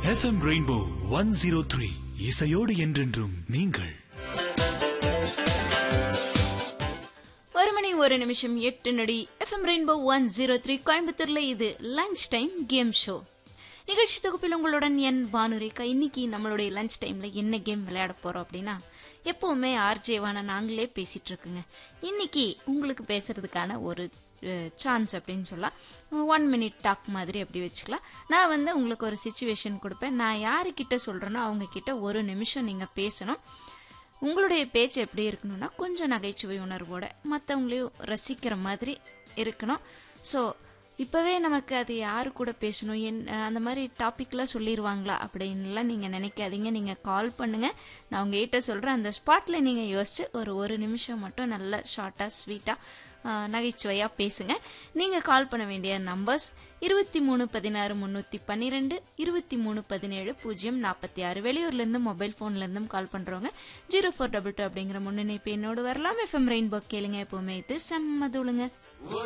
FM rainbow one zero three இசையோடு என்றென்றும் நீங்கள் ஒரு மணி ஒரு நிமிஷம் எட்டு நொடி FM rainbow one zero three கோயம்புத்தூர்ல இது லஞ்ச் டைம் கேம் ஷோ நிகழ்ச்சி தொகுப்பில் உங்களுடன் என் பானுரேகா இன்னைக்கு நம்மளுடைய லஞ்ச் டைம்ல என்ன கேம் விளையாட போறோம் அப்படின்னா எப்பவுமே ஆர்ஜேவான நாங்களே பேசிட்டு இருக்குங்க இன்னைக்கு உங்களுக்கு பேசுறதுக்கான ஒரு சான்ஸ் அப்படின்னு சொல்லலாம் ஒன் மினிட் டாக் மாதிரி அப்படி வச்சுக்கலாம் நான் வந்து உங்களுக்கு ஒரு சுச்சுவேஷன் கொடுப்பேன் நான் யாருக்கிட்ட சொல்றேனோ அவங்க கிட்ட ஒரு நிமிஷம் நீங்க பேசணும் உங்களுடைய பேச்சு எப்படி இருக்கணும்னா கொஞ்சம் நகைச்சுவை உணர்வோட மற்றவங்களையும் ரசிக்கிற மாதிரி இருக்கணும் ஸோ இப்போவே நமக்கு அது யாரு கூட பேசணும் என் அந்த மாதிரி டாபிக்லாம் சொல்லிடுவாங்களா அப்படின்லாம் நீங்கள் நினைக்காதீங்க நீங்கள் கால் பண்ணுங்கள் நான் உங்ககிட்ட சொல்கிறேன் அந்த ஸ்பாட்டில் நீங்கள் யோசிச்சு ஒரு ஒரு நிமிஷம் மட்டும் நல்ல ஷார்ட்டாக ஸ்வீட்டாக நகைச்சுவையாக பேசுங்க நீங்கள் கால் பண்ண வேண்டிய நம்பர்ஸ் இருபத்தி மூணு பதினாறு முந்நூற்றி பன்னிரெண்டு இருபத்தி மூணு பதினேழு பூஜ்ஜியம் நாற்பத்தி ஆறு வெளியூர்லேருந்து மொபைல் ஃபோன்லேருந்தும் கால் பண்ணுறவங்க ஜீரோ ஃபோர் டபுள் டூ அப்படிங்கிற முன்னிணைப்பு என்னோடு வரலாம் எஃப்எம் ரெயின்போ கேளுங்க எப்போவுமே இது செம்மதுளுங்க